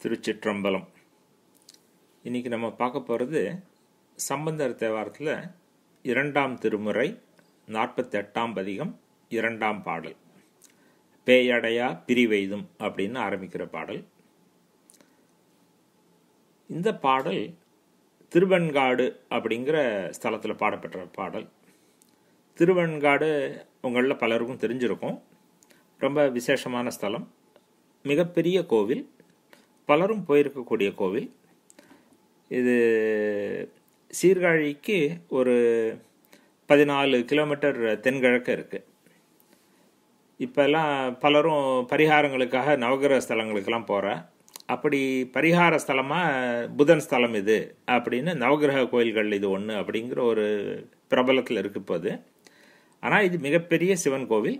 திருச்சிற்றம்பலம் இன்றைக்கி நம்ம பார்க்க போகிறது சம்பந்தர் தேவாரத்தில் இரண்டாம் திருமுறை நாற்பத்தெட்டாம் பதிகம் இரண்டாம் பாடல் பேயடையா பிரிவெய்தும் அப்படின்னு ஆரம்பிக்கிற பாடல் இந்த பாடல் திருவெண்காடு அப்படிங்கிற ஸ்தலத்தில் பாடப்பெற்ற பாடல் திருவெண்காடு உங்களில் பலருக்கும் தெரிஞ்சிருக்கும் ரொம்ப விசேஷமான ஸ்தலம் மிகப்பெரிய கோவில் பலரும் போயிருக்கக்கூடிய கோவில் இது சீர்காழிக்கு ஒரு பதினாலு கிலோமீட்டர் தென்கிழக்கு இருக்குது இப்போல்லாம் பலரும் பரிகாரங்களுக்காக நவகிரக ஸ்தலங்களுக்கெல்லாம் போகிற அப்படி பரிகார ஸ்தலமாக புதன் ஸ்தலம் இது அப்படின்னு நவகிரக கோயில்கள் இது ஒன்று அப்படிங்கிற ஒரு பிரபலத்தில் இருக்கு இப்போ அது ஆனால் இது மிகப்பெரிய சிவன் கோவில்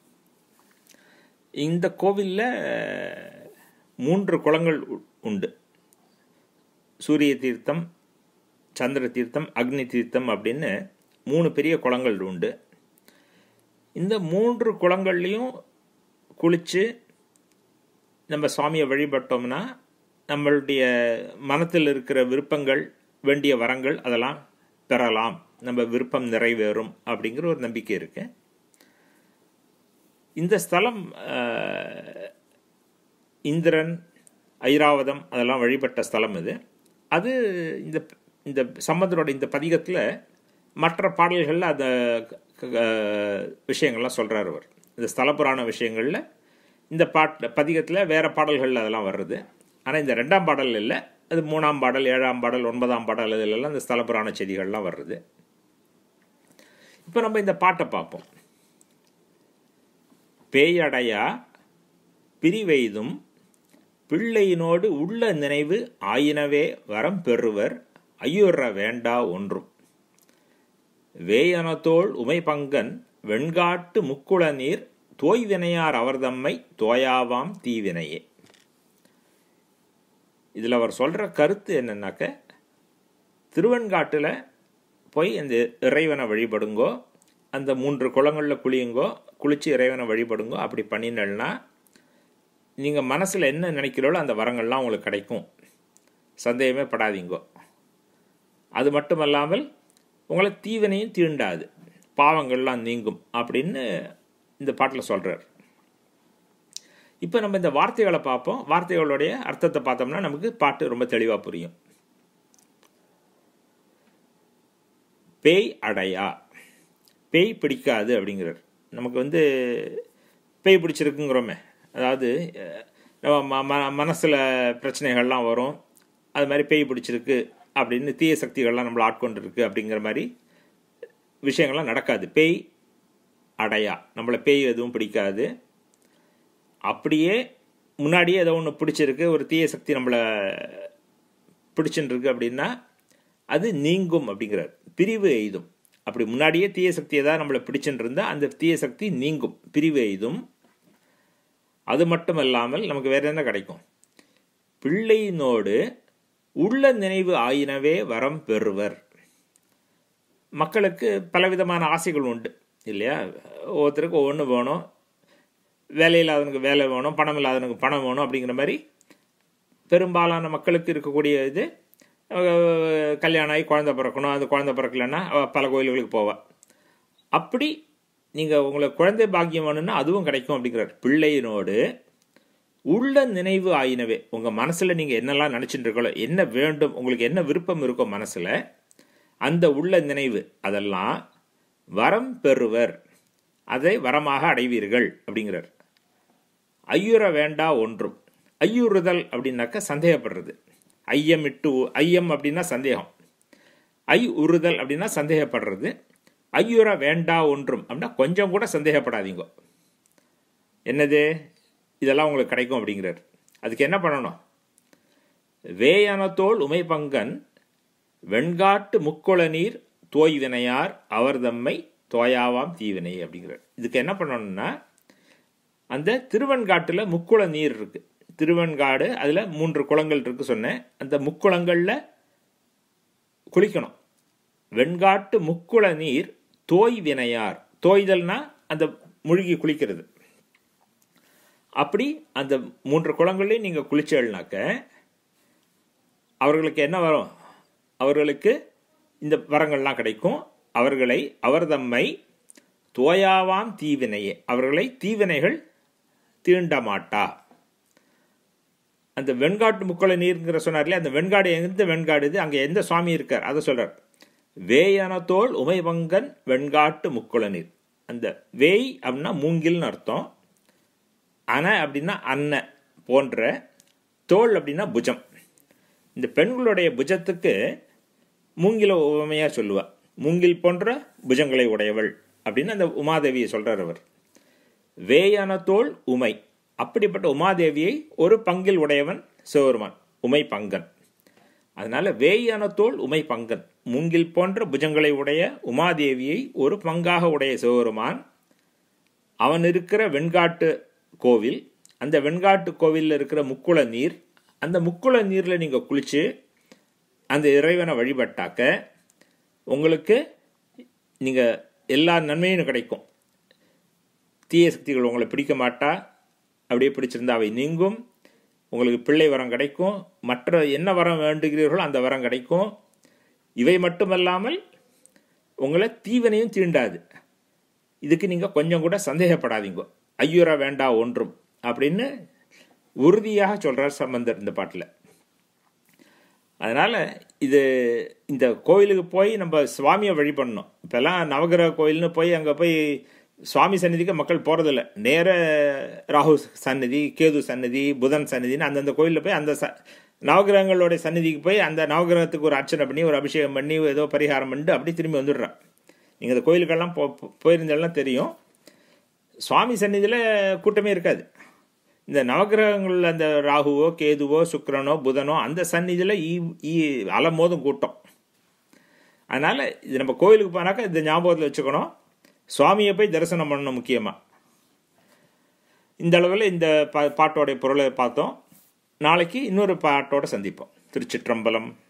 இந்த கோவிலில் மூன்று குளங்கள் உண்டு சூரிய தீர்த்தம் சந்திர தீர்த்தம் அக்னி தீர்த்தம் அப்படின்னு மூணு பெரிய குளங்கள் உண்டு இந்த மூன்று குளங்கள்லையும் குளித்து நம்ம சுவாமியை வழிபட்டோம்னா நம்மளுடைய மனத்தில் இருக்கிற விருப்பங்கள் வேண்டிய வரங்கள் அதெல்லாம் பெறலாம் நம்ம விருப்பம் நிறைவேறும் அப்படிங்கிற ஒரு நம்பிக்கை இருக்கு இந்த ஸ்தலம் இந்திரன் ஐராவதம் அதெல்லாம் வழிபட்ட ஸ்தலம் இது அது இந்த இந்த சம்பந்தரோட இந்த பதிகத்தில் மற்ற பாடல்களில் அந்த விஷயங்கள்லாம் சொல்கிறார் அவர் இந்த ஸ்தல புராண விஷயங்களில் இந்த பாட் பதிகத்தில் வேறு பாடல்கள் அதெல்லாம் வர்றது ஆனால் இந்த ரெண்டாம் பாடல் இல்லை அது மூணாம் பாடல் ஏழாம் பாடல் ஒன்பதாம் பாடல் இதிலெல்லாம் இந்த ஸ்தல புராண செய்திகள்லாம் வர்றது இப்போ நம்ம இந்த பாட்டை பார்ப்போம் பேயடையா பிரிவெய்தும் பிள்ளையினோடு உள்ள நினைவு ஆயினவே வரம் பெறுவர் ஐயுற வேண்டா ஒன்றும் வேயனத்தோள் உமைபங்கன் வெண்காட்டு முக்குள நீர் தோய்வினையார் அவர்தம்மை தோயாவாம் தீவினையே இதில் அவர் சொல்கிற கருத்து என்னன்னாக்க திருவெண்காட்டில் போய் இந்த இறைவனை வழிபடுங்கோ அந்த மூன்று குளங்களில் குளியுங்கோ குளித்து இறைவனை வழிபடுங்கோ அப்படி பண்ணினல்னா நீங்கள் மனசில் என்ன நினைக்கிறீங்களோ அந்த வரங்கள்லாம் உங்களுக்கு கிடைக்கும் சந்தேகமே படாதீங்கோ அது மட்டுமல்லாமல் உங்களை தீவினையும் தீண்டாது பாவங்கள்லாம் நீங்கும் அப்படின்னு இந்த பாட்டில் சொல்கிறார் இப்போ நம்ம இந்த வார்த்தைகளை பார்ப்போம் வார்த்தைகளுடைய அர்த்தத்தை பார்த்தோம்னா நமக்கு பாட்டு ரொம்ப தெளிவாக புரியும் பேய் அடையா பேய் பிடிக்காது அப்படிங்கிறார் நமக்கு வந்து பேய் பிடிச்சிருக்குங்கிறோமே அதாவது நம்ம ம மனசில் பிரச்சனைகள்லாம் வரும் அது மாதிரி பேய் பிடிச்சிருக்கு அப்படின்னு தீய சக்திகள்லாம் நம்மளை ஆட்கொண்டு இருக்கு அப்படிங்கிற மாதிரி விஷயங்கள்லாம் நடக்காது பேய் அடையா நம்மளை பேய் எதுவும் பிடிக்காது அப்படியே முன்னாடியே ஏதோ ஒன்று பிடிச்சிருக்கு ஒரு தீய சக்தி நம்மளை பிடிச்சுன்னு இருக்கு அப்படின்னா அது நீங்கும் அப்படிங்கிறார் பிரிவு எய்தும் அப்படி முன்னாடியே தீய சக்தி ஏதாவது நம்மளை பிடிச்சுன்னு இருந்தால் அந்த தீய சக்தி நீங்கும் பிரிவு எய்தும் அது மட்டும் இல்லாமல் நமக்கு வேற என்ன கிடைக்கும் பிள்ளையினோடு உள்ள நினைவு ஆயினவே வரம் பெறுவர் மக்களுக்கு பலவிதமான ஆசைகள் உண்டு இல்லையா ஒவ்வொருத்தருக்கு ஒவ்வொன்று வேணும் வேலை இல்லாதவனுக்கு வேலை வேணும் பணம் இல்லாதவனுக்கு பணம் வேணும் அப்படிங்கிற மாதிரி பெரும்பாலான மக்களுக்கு இருக்கக்கூடிய இது கல்யாணம் ஆகி குழந்தை பிறக்கணும் அந்த குழந்தை பிறக்கலன்னா பல கோயில்களுக்கு போவாள் அப்படி நீங்கள் உங்களுக்கு குழந்தை பாக்கியம் வேணும்னா அதுவும் கிடைக்கும் அப்படிங்கிறார் பிள்ளையினோடு உள்ள நினைவு ஆயினவே உங்கள் மனசில் நீங்கள் என்னெல்லாம் நினச்சிட்டு இருக்கோ என்ன வேண்டும் உங்களுக்கு என்ன விருப்பம் இருக்கோ மனசில் அந்த உள்ள நினைவு அதெல்லாம் வரம் பெறுவர் அதை வரமாக அடைவீர்கள் அப்படிங்கிறார் ஐயுற வேண்டா ஒன்றும் ஐயுறுதல் அப்படின்னாக்க சந்தேகப்படுறது ஐயம் இட்டு ஐயம் அப்படின்னா சந்தேகம் ஐ உறுதல் அப்படின்னா சந்தேகப்படுறது ஐயுற வேண்டா ஒன்றும் அப்படின்னா கொஞ்சம் கூட சந்தேகப்படாதீங்க என்னது இதெல்லாம் உங்களுக்கு கிடைக்கும் அப்படிங்கிறார் அதுக்கு என்ன பண்ணணும் வேயனத்தோள் உமைபங்கன் வெண்காட்டு முக்குள நீர் தோய்வினையார் அவர் தம்மை தோயாவாம் தீவினை அப்படிங்கிறார் இதுக்கு என்ன பண்ணணும்னா அந்த திருவெண்காட்டில் முக்குள நீர் இருக்கு திருவெண்காடு அதில் மூன்று குளங்கள் இருக்கு சொன்னேன் அந்த முக்குளங்களில் குளிக்கணும் வெண்காட்டு முக்குள நீர் தோய் வினையார் தோய்தல்னா அந்த முழுகி குளிக்கிறது அப்படி அந்த மூன்று குளங்களையும் நீங்கள் குளிச்சல்னாக்க அவர்களுக்கு என்ன வரும் அவர்களுக்கு இந்த வரங்கள்லாம் கிடைக்கும் அவர்களை அவர் தம்மை தோயாவாம் தீவினையே அவர்களை தீவினைகள் தீண்ட மாட்டா அந்த வெண்காட்டு முக்கள நீர்ங்கிற சொன்னார்ல அந்த வெண்காடு எந்த வெண்காடு இது அங்கே எந்த சுவாமி இருக்கார் அதை சொல்றார் வேயனத்தோள் உமைவங்கன் வெண்காட்டு முக்குள நீர் அந்த வேய் அப்படின்னா மூங்கில்னு அர்த்தம் அன அப்படின்னா அன்ன போன்ற தோல் அப்படின்னா புஜம் இந்த பெண்களுடைய புஜத்துக்கு மூங்கில உவமையாக சொல்லுவா மூங்கில் போன்ற புஜங்களை உடையவள் அப்படின்னு அந்த உமாதேவியை சொல்றார் அவர் வேயான தோல் உமை அப்படிப்பட்ட உமாதேவியை ஒரு பங்கில் உடையவன் சிவருமான் உமை பங்கன் அதனால வேயான தோல் உமை பங்கன் மூங்கில் போன்ற புஜங்களை உடைய உமாதேவியை ஒரு பங்காக உடைய சிவருமான் அவன் இருக்கிற வெண்காட்டு கோவில் அந்த வெண்காட்டு கோவிலில் இருக்கிற முக்குள நீர் அந்த முக்குள நீரில் நீங்கள் குளித்து அந்த இறைவனை வழிபட்டாக்க உங்களுக்கு நீங்கள் எல்லா நன்மையும் கிடைக்கும் தீய சக்திகள் உங்களை பிடிக்க மாட்டா அப்படியே பிடிச்சிருந்தா அவை நீங்கும் உங்களுக்கு பிள்ளை வரம் கிடைக்கும் மற்ற என்ன வரம் வேண்டுகிறீர்களோ அந்த வரம் கிடைக்கும் இவை மட்டுமல்லாமல் உங்களை தீவனையும் தீண்டாது இதுக்கு நீங்கள் கொஞ்சம் கூட சந்தேகப்படாதீங்க ஐயுற வேண்டா ஒன்றும் அப்படின்னு உறுதியாக சொல்கிறார் சம்பந்தர் இந்த பாட்டில் அதனால் இது இந்த கோயிலுக்கு போய் நம்ம சுவாமியை வழிபடணும் இப்போல்லாம் நவகிரக கோயில்னு போய் அங்கே போய் சுவாமி சந்நிதிக்கு மக்கள் போகிறதில்ல நேர ராகு சந்நிதி கேது சந்நிதி புதன் சந்நிதின்னு அந்தந்த கோயிலில் போய் அந்த ச நவகிரகங்களுடைய சந்நிதிக்கு போய் அந்த நவகிரகத்துக்கு ஒரு அர்ச்சனை பண்ணி ஒரு அபிஷேகம் பண்ணி ஏதோ பரிகாரம் பண்ணிட்டு அப்படி திரும்பி வந்துடுறான் நீங்கள் இந்த கோயிலுக்கெல்லாம் போ போயிருந்தாலும் தெரியும் சுவாமி சந்நிதியில் கூட்டமே இருக்காது இந்த நவகிரகங்கள் அந்த ராகுவோ கேதுவோ சுக்கரனோ புதனோ அந்த சந்நிதியில் ஈ ஈ அலமோதும் கூட்டம் அதனால் இது நம்ம கோயிலுக்கு போனாக்கா இந்த ஞாபகத்தில் வச்சுக்கணும் சுவாமியை போய் தரிசனம் பண்ணணும் முக்கியமாக இந்த அளவில் இந்த பா பாட்டோடைய பொருளை பார்த்தோம் நாளைக்கு இன்னொரு பாட்டோட சந்திப்போம் திருச்சிற்றம்பலம்